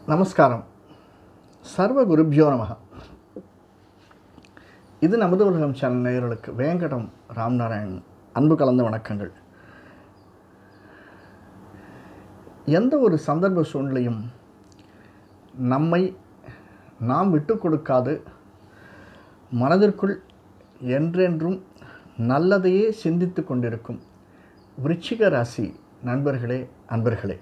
நமஸ்காரம் சர்வ குருபியோ நமக இது நமது உலகம் சேனல் நேயர்களுக்கு வேங்கடம் ராம்நாராயணன் அன்பு கலந்த வணக்கங்கள் எந்த ஒரு சந்தர்ப்ப சூழ்நிலையும் நம்மை நாம் விட்டு கொடுக்காது மனதிற்குள் என்றென்றும் நல்லதையே சிந்தித்து கொண்டிருக்கும் விருச்சிக ராசி நண்பர்களே அன்பர்களே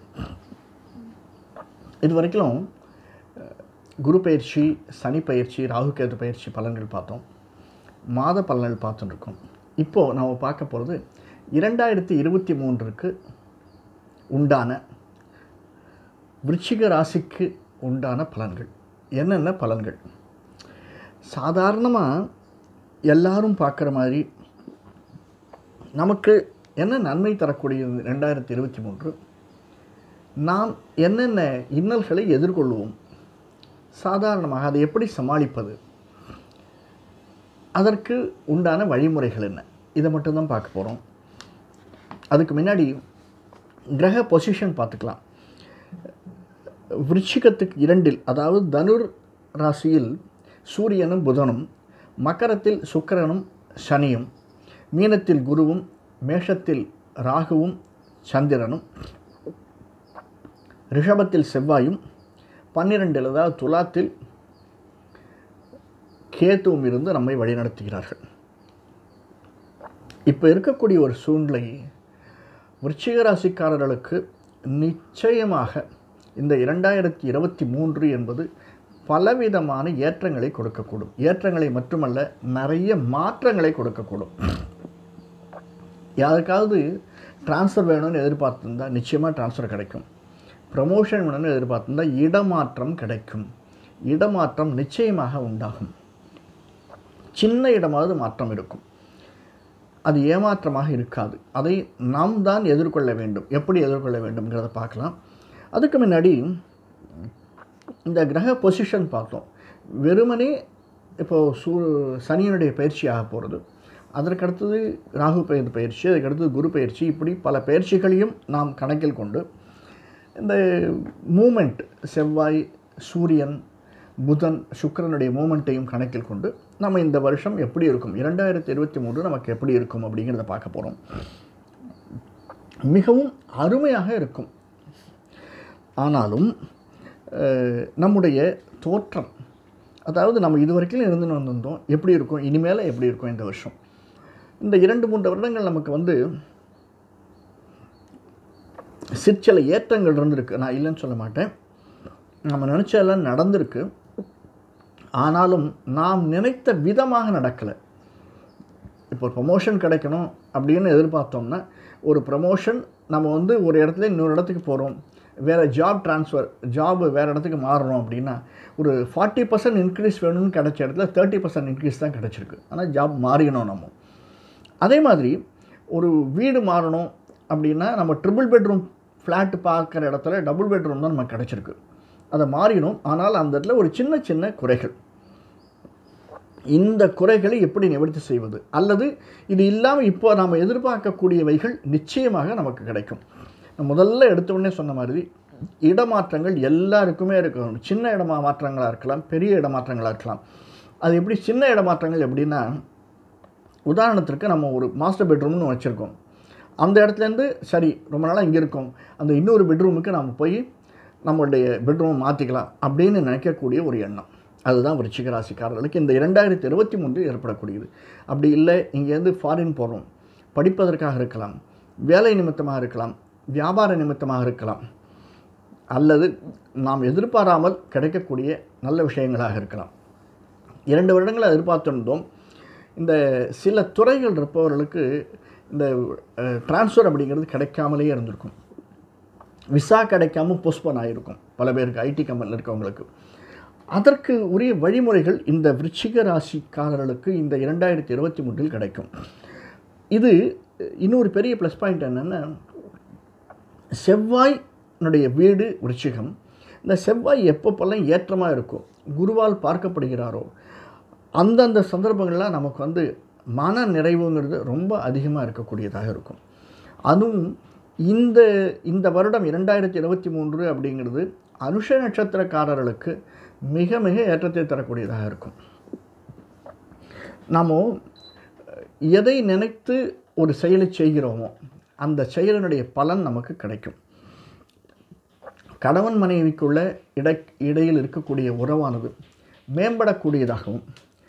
இது வரைக்கும் அஹ், குரு பயிற்சி சனி பயிற்சி ராகுகேது பயிற்சி பலன்கள் பார்த்தோம் மாத பலன்கள் பார்த்துட்டு இருக்கோம் இப்போது நம்ம பார்க்க போகிறது இரண்டாயிரத்தி இருபத்தி மூன்றுக்கு உண்டான விருச்சிக ராசிக்கு உண்டான பலன்கள் என்னென்ன பலன்கள் சாதாரணமாக எல்லாரும் பார்க்குற மாதிரி நமக்கு என்ன நன்மை தரக்கூடியது ரெண்டாயிரத்தி இருபத்தி மூன்று நாம் என்னென்ன இன்னல்களை எதிர்கொள்வோம் சாதாரணமாக அதை எப்படி சமாளிப்பது அதற்கு உண்டான வழிமுறைகள் என்ன இதை மட்டும்தான் பார்க்க போகிறோம் அதுக்கு முன்னாடி கிரக பொசிஷன் பார்த்துக்கலாம் விருச்சிகத்துக்கு இரண்டில் அதாவது தனுர் ராசியில் சூரியனும் புதனும் மகரத்தில் சுக்கிரனும் சனியும் மீனத்தில் குருவும் மேஷத்தில் ராகுவும் சந்திரனும் ரிஷபத்தில் செவ்வாயும் பன்னிரெண்டில் அதாவது துலாத்தில் கேத்துவும் இருந்து நம்மை வழிநடத்துகிறார்கள் இப்போ இருக்கக்கூடிய ஒரு சூழ்நிலை விருச்சிக ராசிக்காரர்களுக்கு நிச்சயமாக இந்த இரண்டாயிரத்தி இருபத்தி மூன்று என்பது பலவிதமான ஏற்றங்களை கொடுக்கக்கூடும் ஏற்றங்களை மட்டுமல்ல நிறைய மாற்றங்களை கொடுக்கக்கூடும் யாருக்காவது ட்ரான்ஸ்ஃபர் வேணும்னு எதிர்பார்த்துருந்தா நிச்சயமாக ட்ரான்ஸ்ஃபர் கிடைக்கும் ப்ரமோஷன் வேணும்னு எதிர்பார்த்துருந்தா இடமாற்றம் கிடைக்கும் இடமாற்றம் நிச்சயமாக உண்டாகும் சின்ன இடமாவது மாற்றம் இருக்கும் அது ஏமாற்றமாக இருக்காது அதை நாம் தான் எதிர்கொள்ள வேண்டும் எப்படி எதிர்கொள்ள வேண்டும்ங்கிறத பார்க்கலாம் அதுக்கு முன்னாடி இந்த கிரக பொசிஷன் பார்த்தோம் வெறுமனே இப்போது சூ சனியனுடைய பயிற்சி ஆக போகிறது அதற்கடுத்தது ராகு பயிர் பயிற்சி அதுக்கடுத்தது குரு பயிற்சி இப்படி பல பயிற்சிகளையும் நாம் கணக்கில் கொண்டு இந்த மூமெண்ட் செவ்வாய் சூரியன் புதன் சுக்கிரனுடைய மூமெண்ட்டையும் கணக்கில் கொண்டு நம்ம இந்த வருஷம் எப்படி இருக்கும் இரண்டாயிரத்தி இருபத்தி மூன்று நமக்கு எப்படி இருக்கும் அப்படிங்கிறத பார்க்க போகிறோம் மிகவும் அருமையாக இருக்கும் ஆனாலும் அஹ், நம்முடைய தோற்றம் அதாவது நம்ம இது வரைக்கும் இருந்து வந்திருந்தோம் எப்படி இருக்கும் இனிமேல் எப்படி இருக்கும் இந்த வருஷம் இந்த இரண்டு மூன்று வருடங்கள் நமக்கு வந்து சிற்சில ஏற்றங்கள் இருந்திருக்கு நான் இல்லைன்னு சொல்ல மாட்டேன் நம்ம நினச்சதெல்லாம் நடந்திருக்கு ஆனாலும் நாம் நினைத்த விதமாக நடக்கலை இப்போ ப்ரமோஷன் கிடைக்கணும் அப்படின்னு எதிர்பார்த்தோம்னா ஒரு ப்ரமோஷன் நம்ம வந்து ஒரு இடத்துல இன்னொரு இடத்துக்கு போகிறோம் வேறு ஜாப் ட்ரான்ஸ்ஃபர் ஜாப் வேறு இடத்துக்கு மாறுறோம் அப்படின்னா ஒரு ஃபார்ட்டி பர்சன்ட் இன்க்ரீஸ் வேணும்னு கிடைச்ச இடத்துல தேர்ட்டி பர்சன்ட் இன்க்ரீஸ் தான் கிடச்சிருக்கு ஆனால் ஜாப் மாறியணும் நம்ம அதே மாதிரி ஒரு வீடு மாறணும் அப்படின்னா நம்ம ட்ரிபிள் பெட்ரூம் ஃப்ளாட் பார்க்குற இடத்துல டபுள் பெட்ரூம் தான் நமக்கு கிடச்சிருக்கு அதை மாறினோம் ஆனால் அந்த இடத்துல ஒரு சின்ன சின்ன குறைகள் இந்த குறைகளை எப்படி நிவர்த்தி செய்வது அல்லது இது இல்லாமல் இப்போ நாம் எதிர்பார்க்கக்கூடியவைகள் நிச்சயமாக நமக்கு கிடைக்கும் நான் முதல்ல எடுத்த உடனே சொன்ன மாதிரி இடமாற்றங்கள் எல்லாருக்குமே இருக்கும் சின்ன இடமா மாற்றங்களாக இருக்கலாம் பெரிய இடமாற்றங்களாக இருக்கலாம் அது எப்படி சின்ன இடமாற்றங்கள் எப்படின்னா உதாரணத்திற்கு நம்ம ஒரு மாஸ்டர் பெட்ரூம்னு வச்சுருக்கோம் அந்த இடத்துலேருந்து சரி ரொம்ப நாளாக இங்கே இருக்கோம் அந்த இன்னொரு பெட்ரூமுக்கு நம்ம போய் நம்மளுடைய பெட்ரூமை மாற்றிக்கலாம் அப்படின்னு நினைக்கக்கூடிய ஒரு எண்ணம் அதுதான் விருச்சிக ராசிக்காரர்களுக்கு இந்த இரண்டாயிரத்தி இருபத்தி மூன்று ஏற்படக்கூடியது அப்படி இல்லை இங்கேருந்து ஃபாரின் போகிறோம் படிப்பதற்காக இருக்கலாம் வேலை நிமித்தமாக இருக்கலாம் வியாபார நிமித்தமாக இருக்கலாம் அல்லது நாம் எதிர்பாராமல் கிடைக்கக்கூடிய நல்ல விஷயங்களாக இருக்கலாம் இரண்டு வருடங்களை எதிர்பார்த்திருந்தோம் இந்த சில துறைகள் இருப்பவர்களுக்கு இந்த ட்ரான்ஸ்ஃபர் அப்படிங்கிறது கிடைக்காமலே இருந்திருக்கும் விசா கிடைக்காம போஸ்ட்போன் ஆகிருக்கும் பல பேருக்கு ஐடி கம்பெனியில் இருக்கவங்களுக்கு அதற்கு உரிய வழிமுறைகள் இந்த விருச்சிக ராசிக்காரர்களுக்கு இந்த இரண்டாயிரத்தி இருபத்தி மூன்றில் கிடைக்கும் இது இன்னொரு பெரிய ப்ளஸ் பாயிண்ட் என்னென்னா செவ்வாய்னுடைய வீடு விருச்சிகம் இந்த செவ்வாய் எப்பப்பெல்லாம் ஏற்றமாக இருக்கும் குருவால் பார்க்கப்படுகிறாரோ அந்தந்த சந்தர்ப்பங்கள்லாம் நமக்கு வந்து மன நிறைவுங்கிறது ரொம்ப அதிகமாக இருக்கக்கூடியதாக இருக்கும் அதுவும் இந்த இந்த வருடம் இரண்டாயிரத்தி இருபத்தி மூன்று அப்படிங்கிறது அனுஷ நட்சத்திரக்காரர்களுக்கு மிக மிக ஏற்றத்தை தரக்கூடியதாக இருக்கும் நாம் எதை நினைத்து ஒரு செயலை செய்கிறோமோ அந்த செயலினுடைய பலன் நமக்கு கிடைக்கும் கணவன் மனைவிக்குள்ள இடை இடையில் இருக்கக்கூடிய உறவானது மேம்படக்கூடியதாகவும்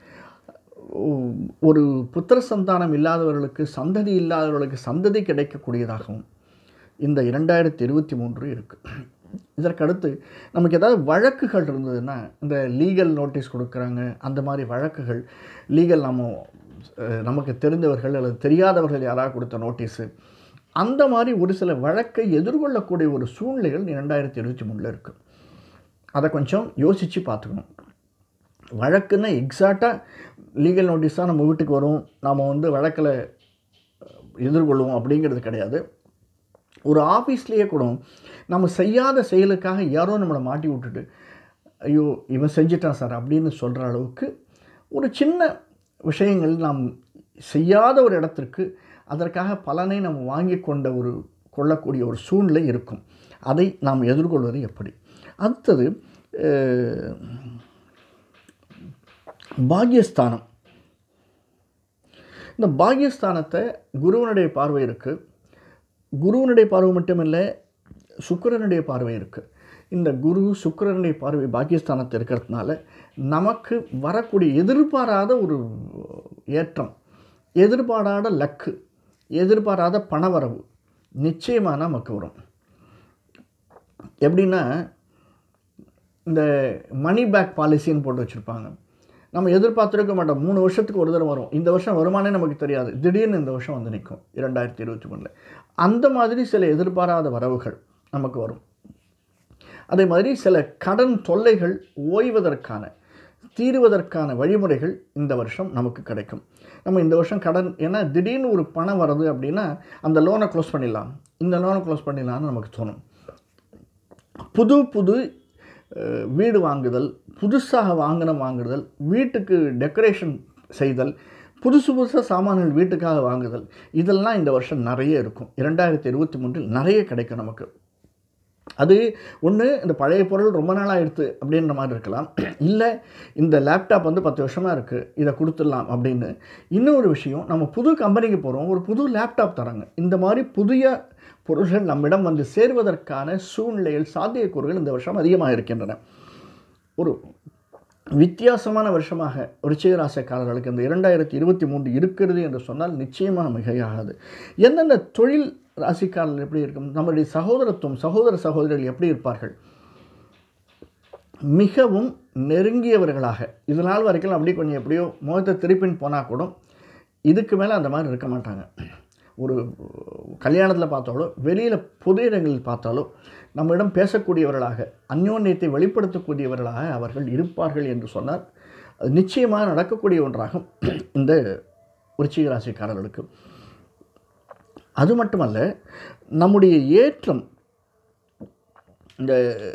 ஒரு புத்திர சந்தானம் இல்லாதவர்களுக்கு சந்ததி இல்லாதவர்களுக்கு சந்ததி கிடைக்கக்கூடியதாகவும் இந்த இரண்டாயிரத்தி இருபத்தி மூன்று இருக்குது இதற்கடுத்து நமக்கு ஏதாவது வழக்குகள் இருந்ததுன்னா இந்த லீகல் நோட்டீஸ் கொடுக்குறாங்க அந்த மாதிரி வழக்குகள் லீகல் நம்ம அஹ், நமக்கு தெரிந்தவர்கள் அல்லது தெரியாதவர்கள் யாராவது கொடுத்த நோட்டீஸு அந்த மாதிரி ஒரு சில வழக்கை எதிர்கொள்ளக்கூடிய ஒரு சூழ்நிலைகள் இரண்டாயிரத்தி இருபத்தி மூணில் இருக்குது அதை கொஞ்சம் யோசித்து பார்த்துக்கணும் வழக்குன்னா எக்ஸாக்டாக லீகல் நோட்டீஸ் தான் நம்ம வீட்டுக்கு வரும் நாம் வந்து வழக்கில் எதிர்கொள்வோம் அப்படிங்கிறது கிடையாது ஒரு ஆஃபீஸ்லேயே கூட நம்ம செய்யாத செயலுக்காக யாரோ நம்மளை மாட்டி விட்டுட்டு ஐயோ இவன் செஞ்சிட்டான் சார் அப்படின்னு சொல்கிற அளவுக்கு ஒரு சின்ன விஷயங்கள் நாம் செய்யாத ஒரு இடத்திற்கு அதற்காக பலனை நம்ம வாங்கி கொண்ட ஒரு கொள்ளக்கூடிய ஒரு சூழ்நிலை இருக்கும் அதை நாம் எதிர்கொள்வது எப்படி அடுத்தது அஹ், பாக்யஸ்தானம் இந்த பாக்யஸ்தானத்தை குருவனுடைய பார்வை இருக்குது குருவனுடைய பார்வை மட்டுமில்லை சுக்கிரனுடைய பார்வை இருக்குது இந்த குரு சுக்கிரனுடைய பார்வை பாக்கியஸ்தானத்தில் இருக்கிறதுனால நமக்கு வரக்கூடிய எதிர்பாராத ஒரு ஏற்றம் எதிர்பாராத லக்கு எதிர்பாராத பணவரவு நிச்சயமாக நமக்கு வரும் எப்படின்னா இந்த மணி பேக் பாலிசின்னு போட்டு வச்சுருப்பாங்க நம்ம எதிர்பார்த்துருக்க மாட்டோம் மூணு வருஷத்துக்கு ஒரு தடவை வரும் இந்த வருஷம் வருமானே நமக்கு தெரியாது திடீர்னு இந்த வருஷம் வந்து நிற்கும் இரண்டாயிரத்தி இருபத்தி மூணில் அந்த மாதிரி சில எதிர்பாராத வரவுகள் நமக்கு வரும் அதே மாதிரி சில கடன் தொல்லைகள் ஓய்வதற்கான தீருவதற்கான வழிமுறைகள் இந்த வருஷம் நமக்கு கிடைக்கும் நம்ம இந்த வருஷம் கடன் ஏன்னா திடீர்னு ஒரு பணம் வருது அப்படின்னா அந்த லோனை க்ளோஸ் பண்ணிடலாம் இந்த லோனை க்ளோஸ் பண்ணிடலாம்னு நமக்கு தோணும் புது புது அஹ், வீடு வாங்குதல் புதுசாக வாங்கினம் வாங்குதல் வீட்டுக்கு டெக்கரேஷன் செய்தல் புதுசு புதுசாக சாமான்கள் வீட்டுக்காக வாங்குதல் இதெல்லாம் இந்த வருஷம் நிறைய இருக்கும் இரண்டாயிரத்தி இருபத்தி மூன்றில் நிறைய கிடைக்கும் நமக்கு அது ஒன்று இந்த பழைய பொருள் ரொம்ப நாளாக எடுத்து அப்படின்ற மாதிரி இருக்கலாம் இல்லை இந்த லேப்டாப் வந்து பத்து வருஷமாக இருக்குது இதை கொடுத்துடலாம் அப்படின்னு இன்னொரு விஷயம் நம்ம புது கம்பெனிக்கு போகிறோம் ஒரு புது லேப்டாப் தராங்க இந்த மாதிரி புதிய பொருள்கள் நம்மிடம் வந்து சேர்வதற்கான சூழ்நிலைகள் சாத்தியக்கூறுகள் இந்த வருஷம் அதிகமாக இருக்கின்றன ஒரு வித்தியாசமான வருஷமாக ரிச்சிகராசிக்காரர்களுக்கு இந்த இரண்டாயிரத்தி இருபத்தி மூன்று இருக்கிறது என்று சொன்னால் நிச்சயமாக மிகையாகாது எந்தெந்த தொழில் ராசிக்காரர்கள் எப்படி இருக்கும் நம்முடைய சகோதரத்துவம் சகோதர சகோதரிகள் எப்படி இருப்பார்கள் மிகவும் நெருங்கியவர்களாக இது நாள் வரைக்கும் அப்படியே கொஞ்சம் எப்படியோ முகத்தை திருப்பின்னு போனால் கூட இதுக்கு மேலே அந்த மாதிரி இருக்க மாட்டாங்க ஒரு கல்யாணத்தில் பார்த்தாலோ வெளியில் பொது இடங்களில் பார்த்தாலோ நம்மிடம் பேசக்கூடியவர்களாக அந்யோன்யத்தை வெளிப்படுத்தக்கூடியவர்களாக அவர்கள் இருப்பார்கள் என்று சொன்னால் அது நிச்சயமாக நடக்கக்கூடிய ஒன்றாகும் இந்த விருச்சிக ராசிக்காரர்களுக்கு அது மட்டுமல்ல நம்முடைய ஏற்றம் இந்த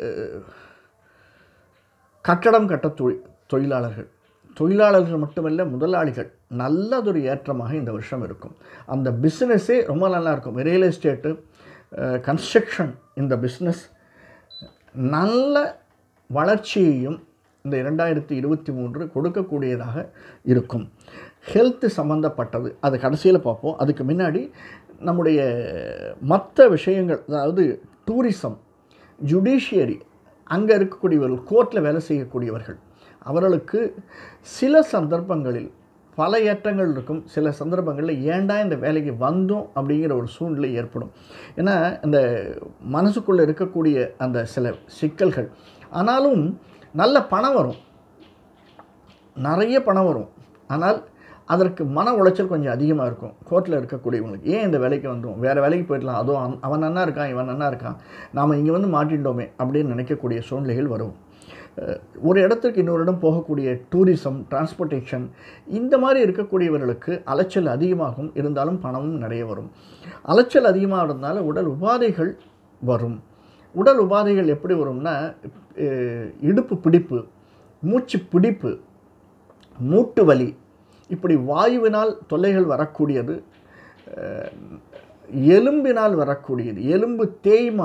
கட்டடம் கட்ட தொழில் தொழிலாளர்கள் தொழிலாளர்கள் மட்டுமல்ல முதலாளிகள் நல்லதொரு ஏற்றமாக இந்த வருஷம் இருக்கும் அந்த பிஸ்னஸே ரொம்ப நல்லா இருக்கும் ரியல் எஸ்டேட்டு கன்ஸ்ட்ரக்ஷன் இந்த பிஸ்னஸ் நல்ல வளர்ச்சியையும் இந்த இரண்டாயிரத்தி இருபத்தி மூன்று கொடுக்கக்கூடியதாக இருக்கும் ஹெல்த் சம்மந்தப்பட்டது அது கடைசியில் பார்ப்போம் அதுக்கு முன்னாடி நம்முடைய மற்ற விஷயங்கள் அதாவது டூரிசம் ஜுடிஷியரி அங்கே இருக்கக்கூடியவர்கள் கோர்ட்டில் வேலை செய்யக்கூடியவர்கள் அவர்களுக்கு சில சந்தர்ப்பங்களில் பல ஏற்றங்கள் இருக்கும் சில சந்தர்ப்பங்களில் ஏன்டா இந்த வேலைக்கு வந்தோம் அப்படிங்கிற ஒரு சூழ்நிலை ஏற்படும் ஏன்னா இந்த மனசுக்குள்ளே இருக்கக்கூடிய அந்த சில சிக்கல்கள் ஆனாலும் நல்ல பணம் வரும் நிறைய பணம் வரும் ஆனால் அதற்கு மன உளைச்சல் கொஞ்சம் அதிகமாக இருக்கும் கோர்ட்டில் இருக்கக்கூடியவங்களுக்கு ஏன் இந்த வேலைக்கு வந்தோம் வேறு வேலைக்கு போயிடலாம் அதுவும் அவன் அவன் நன்னா இருக்கான் இவன் நன்னா இருக்கான் நாம் இங்கே வந்து மாட்டிட்டோமே அப்படின்னு நினைக்கக்கூடிய சூழ்நிலைகள் வரும் அஹ் ஒரு இடத்துக்கு இன்னொரு இடம் போகக்கூடிய டூரிசம் டிரான்ஸ்போர்ட்டேஷன் இந்த மாதிரி இருக்கக்கூடியவர்களுக்கு அலைச்சல் அதிகமாகும் இருந்தாலும் பணமும் நிறைய வரும் அலைச்சல் அதிகமாக இருந்தாலும் உடல் உபாதைகள் வரும் உடல் உபாதைகள் எப்படி வரும்னா அஹ் இடுப்பு பிடிப்பு மூச்சு பிடிப்பு மூட்டு வலி இப்படி வாயுவினால் தொல்லைகள் வரக்கூடியது அஹ், எலும்பினால் வரக்கூடியது எலும்பு தேய்மானம்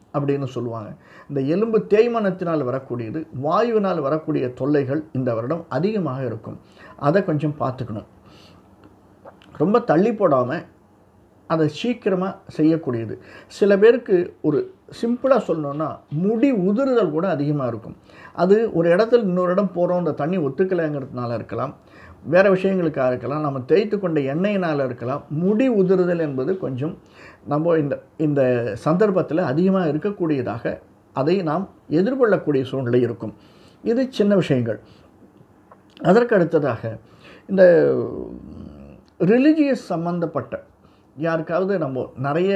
அப்படின்னு சொல்லுவாங்க இந்த எலும்பு தேய்மானத்தினால் வரக்கூடியது வாயுவினால் வரக்கூடிய தொல்லைகள் இந்த வருடம் அதிகமாக இருக்கும் அதை கொஞ்சம் பார்த்துக்கணும் ரொம்ப தள்ளி போடாமல் அதை சீக்கிரமாக செய்யக்கூடியது சில பேருக்கு ஒரு சிம்பிளாக சொல்லணுன்னா முடி உதிருதல் கூட அதிகமாக இருக்கும் அது ஒரு இடத்துல இன்னொரு இடம் போகிறோம் அந்த தண்ணி ஒத்துக்கலைங்கிறதுனால இருக்கலாம் வேறு விஷயங்களுக்காக இருக்கலாம் நம்ம தேய்த்து கொண்ட எண்ணெயினால் இருக்கலாம் முடி உதிருதல் என்பது கொஞ்சம் நம்ம இந்த இந்த சந்தர்ப்பத்தில் அதிகமாக இருக்கக்கூடியதாக அதை நாம் எதிர்கொள்ளக்கூடிய சூழ்நிலை இருக்கும் இது சின்ன விஷயங்கள் அதற்கு அடுத்ததாக இந்த ரிலிஜியஸ் சம்மந்தப்பட்ட யாருக்காவது நம்ம நிறைய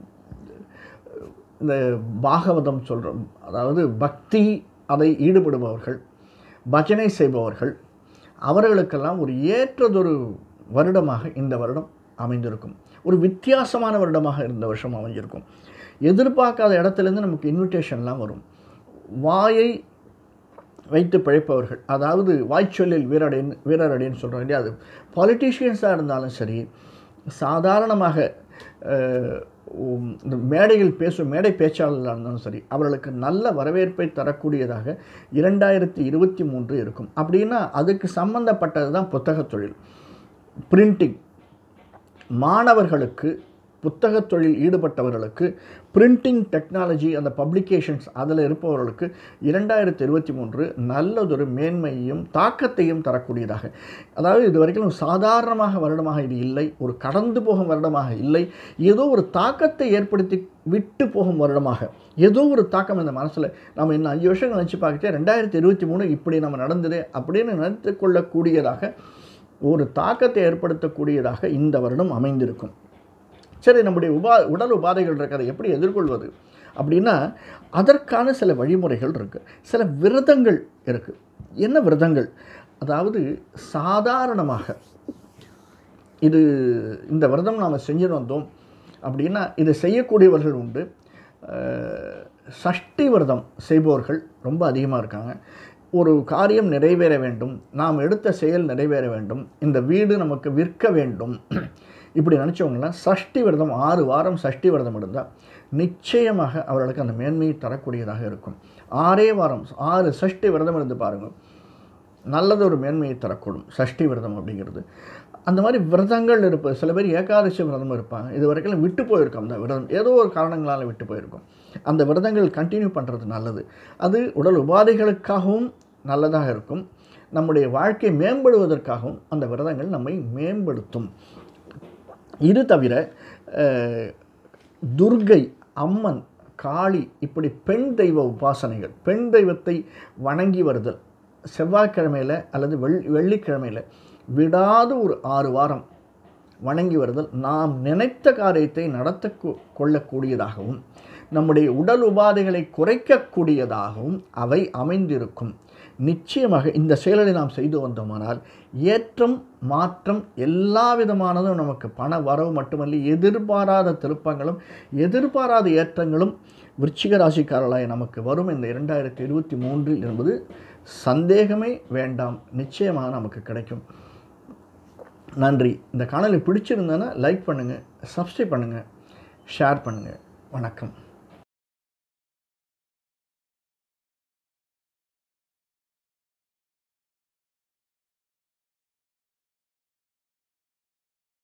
இந்த பாகவதம் சொல்கிறோம் அதாவது பக்தி அதை ஈடுபடுபவர்கள் பஜனை செய்பவர்கள் அவர்களுக்கெல்லாம் ஒரு ஏற்றதொரு வருடமாக இந்த வருடம் அமைந்திருக்கும் ஒரு வித்தியாசமான வருடமாக இந்த வருஷம் அமைஞ்சிருக்கும் எதிர்பார்க்காத இடத்துலேருந்து நமக்கு இன்விடேஷன்லாம் வரும் வாயை வைத்து பிழைப்பவர்கள் அதாவது வாய்ச்சொல்லில் வீரடின்னு வீரரடின்னு சொல்கிறோம் இல்லையா அது பாலிட்டிஷியன்ஸாக இருந்தாலும் சரி சாதாரணமாக அஹ், உம், இந்த மேடையில் பேசும் மேடை பேச்சாளர்களாக இருந்தாலும் சரி அவர்களுக்கு நல்ல வரவேற்பை தரக்கூடியதாக இரண்டாயிரத்தி இருபத்தி மூன்று இருக்கும் அப்படின்னா அதுக்கு சம்பந்தப்பட்டது தான் புத்தகத் தொழில் பிரிண்டிங் மாணவர்களுக்கு புத்தகத் தொழில் ஈடுபட்டவர்களுக்கு பிரிண்டிங் டெக்னாலஜி அந்த பப்ளிகேஷன்ஸ் அதில் இருப்பவர்களுக்கு இரண்டாயிரத்தி இருபத்தி மூன்று நல்லதொரு மேன்மையையும் தாக்கத்தையும் தரக்கூடியதாக அதாவது இது வரைக்கும் சாதாரணமாக வருடமாக இது இல்லை ஒரு கடந்து போகும் வருடமாக இல்லை ஏதோ ஒரு தாக்கத்தை ஏற்படுத்தி விட்டு போகும் வருடமாக ஏதோ ஒரு தாக்கம் இந்த மனசில் நம்ம இன்னும் அஞ்சு வருஷம் நினச்சி பார்த்துட்டு ரெண்டாயிரத்தி இருபத்தி மூணு இப்படி நம்ம நடந்தது அப்படின்னு நினைத்து கொள்ளக்கூடியதாக ஒரு தாக்கத்தை ஏற்படுத்தக்கூடியதாக இந்த வருடம் அமைந்திருக்கும் சரி நம்முடைய உபா உடல் உபாதைகள் இருக்கு அதை எப்படி எதிர்கொள்வது அப்படின்னா அதற்கான சில வழிமுறைகள் இருக்குது சில விரதங்கள் இருக்குது என்ன விரதங்கள் அதாவது சாதாரணமாக இது இந்த விரதம் நாம் செஞ்சுட்டு வந்தோம் அப்படின்னா இது செய்யக்கூடியவர்கள் உண்டு அஹ், சஷ்டி விரதம் செய்பவர்கள் ரொம்ப அதிகமாக இருக்காங்க ஒரு காரியம் நிறைவேற வேண்டும் நாம் எடுத்த செயல் நிறைவேற வேண்டும் இந்த வீடு நமக்கு விற்க வேண்டும் இப்படி நினச்சவங்களாம் சஷ்டி விரதம் ஆறு வாரம் சஷ்டி விரதம் இருந்தால் நிச்சயமாக அவர்களுக்கு அந்த மேன்மையை தரக்கூடியதாக இருக்கும் ஆறே வாரம் ஆறு சஷ்டி விரதம் இருந்து பாருங்கள் நல்லது ஒரு மேன்மையை தரக்கூடும் சஷ்டி விரதம் அப்படிங்கிறது அந்த மாதிரி விரதங்கள் இருப்பது சில பேர் ஏகாதசி விரதம் இருப்பாங்க இது வரைக்கும் விட்டு போயிருக்கோம் அந்த விரதம் ஏதோ ஒரு காரணங்களால் விட்டு போயிருக்கும் அந்த விரதங்கள் கண்டினியூ பண்ணுறது நல்லது அது உடல் உபாதைகளுக்காகவும் நல்லதாக இருக்கும் நம்முடைய வாழ்க்கை மேம்படுவதற்காகவும் அந்த விரதங்கள் நம்மை மேம்படுத்தும் இது தவிர அஹ், துர்கை அம்மன் காளி இப்படி பெண் தெய்வ உபாசனைகள் பெண் தெய்வத்தை வணங்கி வருதல் செவ்வாய்க்கிழமையில் அல்லது வெள் வெள்ளிக்கிழமையில் விடாது ஒரு ஆறு வாரம் வணங்கி வருதல் நாம் நினைத்த காரியத்தை நடத்த கொ- கொள்ளக்கூடியதாகவும் நம்முடைய உடல் உபாதைகளை குறைக்கக்கூடியதாகவும் அவை அமைந்திருக்கும் நிச்சயமாக இந்த செயல்களை நாம் செய்து வந்தோமானால் ஏற்றம் மாற்றம் எல்லா விதமானதும் நமக்கு பண வரவு மட்டுமல்ல எதிர்பாராத திருப்பங்களும் எதிர்பாராத ஏற்றங்களும் விருச்சிக ராசிக்காரர்களாய் நமக்கு வரும் இந்த இரண்டாயிரத்தி இருபத்தி மூன்றில் என்பது சந்தேகமே வேண்டாம் நிச்சயமாக நமக்கு கிடைக்கும் நன்றி இந்த காணொளி பிடிச்சிருந்தேன்னா லைக் பண்ணுங்கள் சப்ஸ்கிரைப் பண்ணுங்கள் ஷேர் பண்ணுங்கள் வணக்கம்